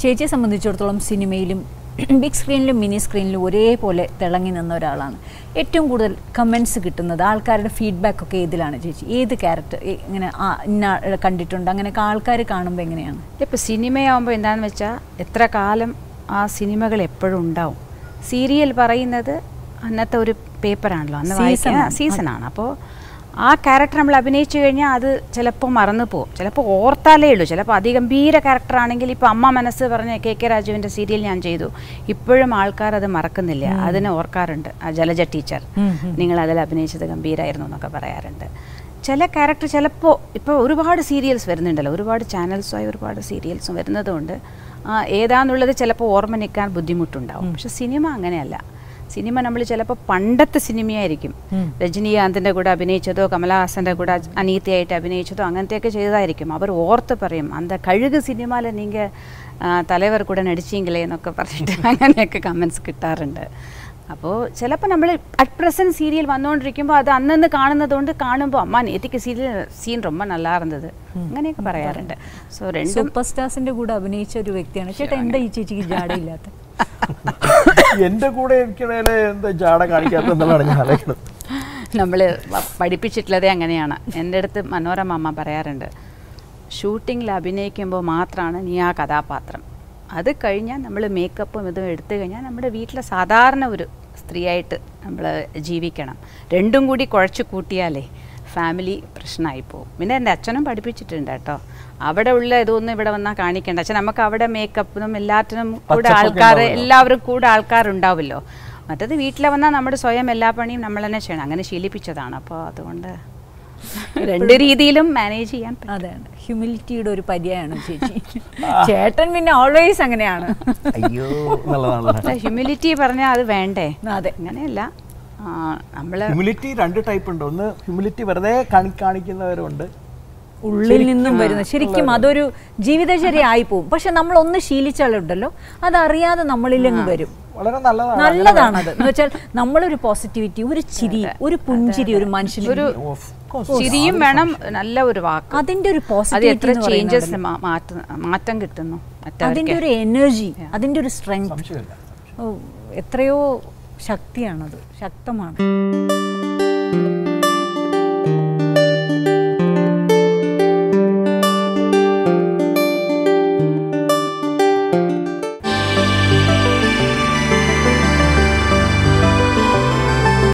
ചേച്ചിയെ സംബന്ധിച്ചിടത്തോളം സിനിമയിലും ബിഗ് സ്ക്രീനിലും മിനി സ്ക്രീനിലും ഒരേപോലെ തിളങ്ങി നിന്ന ഒരാളാണ് ഏറ്റവും കൂടുതൽ കമൻസ് കിട്ടുന്നത് ആൾക്കാരുടെ ഫീഡ്ബാക്ക് ഒക്കെ ഏതിലാണ് ചേച്ചി ഏത് ക്യാരക്ടർ ഇങ്ങനെ ആ ഇന്ന ആളെ കണ്ടിട്ടുണ്ട് അങ്ങനെയൊക്കെ ആൾക്കാർ കാണുമ്പോൾ എങ്ങനെയാണ് ഇപ്പോൾ സിനിമയാകുമ്പോൾ എന്താണെന്ന് വെച്ചാൽ എത്ര കാലം ആ സിനിമകൾ എപ്പോഴും ഉണ്ടാവും സീരിയൽ പറയുന്നത് അന്നത്തെ ഒരു പേപ്പറാണല്ലോ അന്ന് Season വായിക്കുന്ന ആണ്. സീസണാണ് അപ്പോൾ ആ ക്യാരക്ടർ നമ്മൾ അഭിനയിച്ചു കഴിഞ്ഞാൽ അത് ചിലപ്പോൾ മറന്നു പോകും ചിലപ്പോൾ ഓർത്താലേ ഉള്ളൂ ചിലപ്പോൾ അതിഗംഭീര ക്യാരക്ടർ ആണെങ്കിൽ ഇപ്പോൾ അമ്മ മനസ്സ് പറഞ്ഞ കെ കെ രാജുവിൻ്റെ സീരിയൽ ഞാൻ ചെയ്തു ഇപ്പോഴും ആൾക്കാർ അത് മറക്കുന്നില്ല അതിനെ ഓർക്കാറുണ്ട് ആ ജലജ ടീച്ചർ നിങ്ങൾ അതിൽ അഭിനയിച്ചത് ഗംഭീരായിരുന്നു എന്നൊക്കെ പറയാറുണ്ട് ചില ക്യാരക്ടർ ചിലപ്പോൾ ഇപ്പോൾ ഒരുപാട് സീരിയൽസ് വരുന്നുണ്ടല്ലോ ഒരുപാട് ചാനൽസുമായി ഒരുപാട് സീരിയൽസും വരുന്നതുകൊണ്ട് ആ, ഏതാന്നുള്ളത് ചിലപ്പോൾ ഓർമ്മ നിൽക്കാൻ ബുദ്ധിമുട്ടുണ്ടാവും പക്ഷെ സിനിമ അങ്ങനെയല്ല സിനിമ നമ്മൾ ചിലപ്പോൾ പണ്ടത്തെ സിനിമയായിരിക്കും രജനീകാന്തിൻ്റെ കൂടെ അഭിനയിച്ചതോ കമലഹാസൻ്റെ കൂടെ അനീതിയായിട്ട് അഭിനയിച്ചതോ അങ്ങനത്തെയൊക്കെ ചെയ്തതായിരിക്കും അവർ ഓർത്ത് പറയും അന്ത കഴുക് സിനിമയിൽ നിങ്ങൾ തലവർ കൂടെ നടിച്ചെങ്കിലേ എന്നൊക്കെ പറഞ്ഞിട്ട് അങ്ങനെയൊക്കെ കമൻസ് കിട്ടാറുണ്ട് അപ്പോൾ ചിലപ്പോൾ നമ്മൾ അറ്റ് പ്രസൻറ്റ് സീരിയൽ വന്നുകൊണ്ടിരിക്കുമ്പോൾ അത് അന്നന്ന് കാണുന്നതുകൊണ്ട് കാണുമ്പോൾ അമ്മ നേത്തിക്ക് സീരിയൽ സീൻ ரொம்ப நல்லா இருந்தது അങ്ങനെയൊക്കെ പറയാറുണ്ട് സോ രണ്ടും സൂപ്പർ സ്റ്റാർസിന്റെ കൂടെ അഭിനയിച്ച ഒരു വ്യക്തിയാണ് ചേട്ടാ എന്താ ഈ ചേച്ചിക്ക് ജാടയില്ലാത്ത എന്റെ കൂടെ ഇരിക്കണേല് എന്താ ജാട കാണിക്കാത്തെന്നുള്ളതാണ് ഞാൻ ആലോചിക്കുന്നത് നമ്മൾ പഠിപ്പിച്ചിട്ടുള്ളതേ അങ്ങനെയാണ് എൻ്റെ അടുത്ത് മനോരമ അമ്മ പറയാറുണ്ട് ഷൂട്ടിങ്ങിൽ അഭിനയിക്കുമ്പോൾ മാത്രമാണ് നീ ആ കഥാപാത്രം അത് കഴിഞ്ഞാൽ നമ്മൾ മേക്കപ്പും ഇതും എടുത്തു കഴിഞ്ഞാൽ നമ്മുടെ വീട്ടിലെ സാധാരണ ഒരു സ്ത്രീയായിട്ട് നമ്മൾ ജീവിക്കണം രണ്ടും കൂടി കുഴച്ച് കൂട്ടിയാലേ ഫാമിലി പ്രശ്നമായി പോകും പിന്നെ എൻ്റെ അച്ഛനും പഠിപ്പിച്ചിട്ടുണ്ട് കേട്ടോ അവിടെ ഉള്ള ഇതൊന്നും ഇവിടെ വന്നാൽ കാണിക്കേണ്ട അച്ഛൻ നമുക്ക് അവിടെ മേക്കപ്പിനും എല്ലാറ്റിനും കൂടെ പച്ചപ്പൊക്കെ ആൾക്കാർ ഉണ്ടാവുമല്ലോ. എല്ലാവരും കൂടെ ആൾക്കാരുണ്ടാവുമല്ലോ മറ്റത് വീട്ടിൽ വന്നാൽ നമ്മുടെ സ്വയം എല്ലാ പണിയും നമ്മൾ തന്നെ ചെയ്യണം അങ്ങനെ ശീലിപ്പിച്ചതാണ് അപ്പോൾ അതുകൊണ്ട് രണ്ട് രീതിയിലും മാനേജ് ചെയ്യാൻ പറ്റും അതാണ് ഹ്യൂമിലിറ്റിയുടെ ഒരു പര്യായമാണ് ചേച്ചി ചേട്ടൻ പിന്നെ ഓൾവേസ് അങ്ങനെയാണ് അയ്യോ എന്നുള്ളതാണല്ലോ ഹ്യൂമിലിറ്റി പറഞ്ഞാൽ അത് വേണ്ടേ അതെ അങ്ങനെയല്ല ആ, നമ്മള് ഹ്യൂമിലിറ്റി രണ്ട് ടൈപ്പ് ഉണ്ട് ഒന്ന് ഹ്യൂമിലിറ്റി വെറുതെ കാണി കാണിക്കുന്നവരുണ്ട് ഉള്ളിൽ നിന്നും വരുന്ന ശരിക്കും അതൊരു ജീവിതചര്യ ആയി പോകും പക്ഷെ നമ്മൾ ഒന്ന് ശീലിച്ചാലുണ്ടല്ലോ അതറിയാതെ നമ്മളിലങ്ങ് വരും വളരെ നല്ലതാണ് നല്ലതാണത് എന്ന് വെച്ചാൽ നമ്മളൊരു പോസിറ്റിവിറ്റി ഒരു ചിരി ഒരു പുഞ്ചിരി ഒരു മനുഷ്യന് ഒരു Of course. ചിരിയും വേണം നല്ല ഒരു വാക്ക് അതിന്റെ ഒരു അത് എത്ര പോസിറ്റിവിറ്റി ചേഞ്ചസ് മാറ്റം കിട്ടുന്നു അതിന്റെ മറ്റവർക്ക് ഒരു എനർജി അതിന്റെ ഒരു സ്ട്രെങ്ത് സംശയമില്ല എത്രയോ ശക്തിയാണത് ശക്തമാണ്